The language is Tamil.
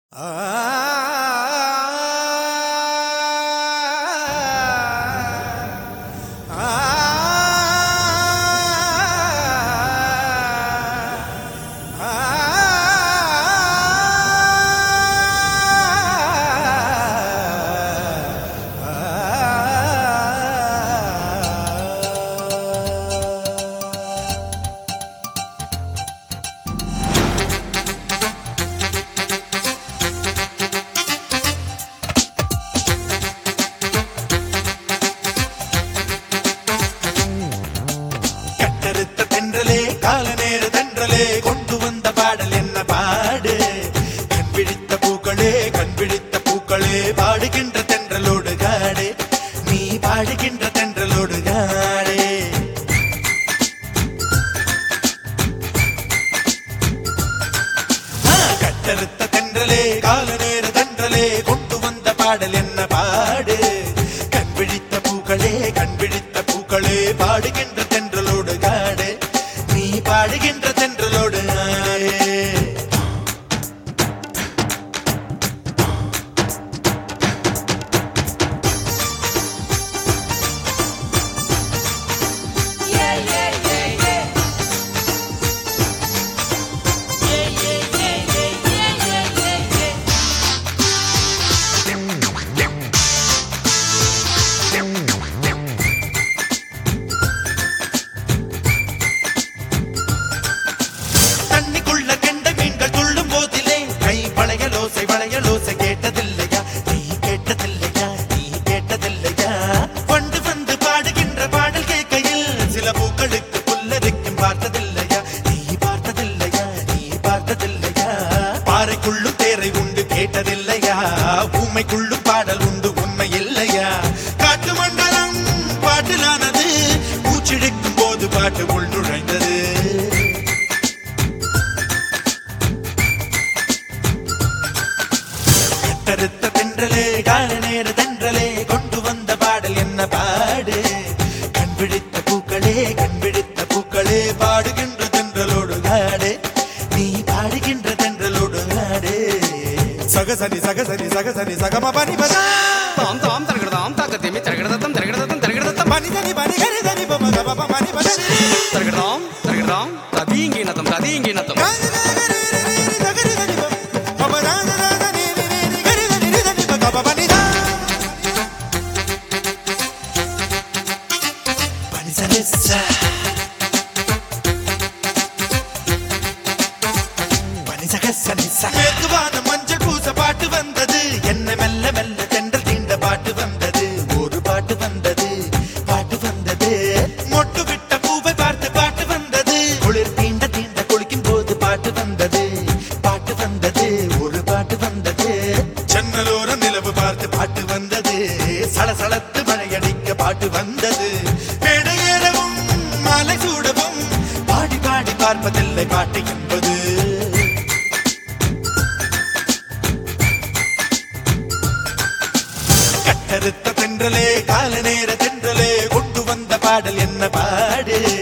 கட்டறுத்த தென்றலே கால நேர தென்றலே கொண்டு வந்த பாடல் என்ன பாடு கண் விழித்த பூக்களே கண் விழித்த பூக்களே பாடுகின்ற தென்றலோடு காடு நீ பாடுகின்ற தென்றலோடு காடே ஆ, கட்டறுத்த தென்றலே கால நேர தென்றலே கொண்டு வந்த பாடல் என்ன பாடு கண் விழித்த பூக்களே கண் விழித்த பூக்களே பாடுகின்ற தென்றலோடு காடு நீ பாடுகின்ற தென்றலோடு ஆடே தண்ணிக்குள்ள கெண்ட மீன்கள் துள்ளும் போதிலே கை வளையலோசை வளையலோசை கேட்டதில்லையா நீ கேட்டதில்லையா நீ கேட்டதில்லையா கொண்டு வந்து பாடுகின்ற பாடல் கேட்கையில் சில பூக்களுக்கு புல்லரிக்கும் பார்த்ததில்லையா நீ பார்த்ததில்லையா நீ பார்த்ததில்லையா பாறைக்குள்ளும் தேரை உண்டு கேட்டதில்லையா ஊமைக்குள்ளும் பாடல் உண்டு உண்மை இல்லையா காட்டு மண்டலம் பாட்டிலானது பூச்சிடிக்கும் போது பாட்டு உள் நுழைந்தது கட்டறுத்த தென்றலே கால நேர தென்றலே கொண்டு வந்த பாடல் என்ன பாடு கண் விழித்த பூக்களே கண் விழித்த பூக்களே பாடுகின்ற தென்றலோடு காடு நீ பாடுகின்ற தென்றலோடு காடு சகசனி சகசனி சகசனி சகம பனி பதா தாம் தாம் தரகடதாம் தாக்கத்தேமி தரகடதத்தம் தரகடதத்தம் தரகடதத்தம் மனிதனி பனி கரிதனி பம கப மணி பதனி தரகடதாம் தரகடதாம் ததீங்கி நத்தம் ததீங்கி நத்தம் மேற்குவான மஞ்சள் பூச பாட்டு வந்தது என்ன மெல்ல மெல்ல தென்றல் தீண்ட பாட்டு வந்தது ஒரு பாட்டு வந்தது பாட்டு வந்தது மொட்டு விட்ட பூவை பார்த்து பாட்டு வந்தது குளிர் தீண்ட தீண்ட குளிக்கும் போது பாட்டு வந்தது பாட்டு வந்தது ஒரு பாட்டு வந்தது ஜன்னலோர நிலவு பார்த்து பாட்டு வந்தது சலசலத்து மழையடிக்க பாட்டு வந்தது மேடை ஏறவும் மாலை சூடவும் பாடி பாடி பார்ப்பதில்லை பாட்டு என்பது கட்டறுத்த தென்றலே கால நேர தென்றலே கொண்டு வந்த பாடல் என்ன பாடு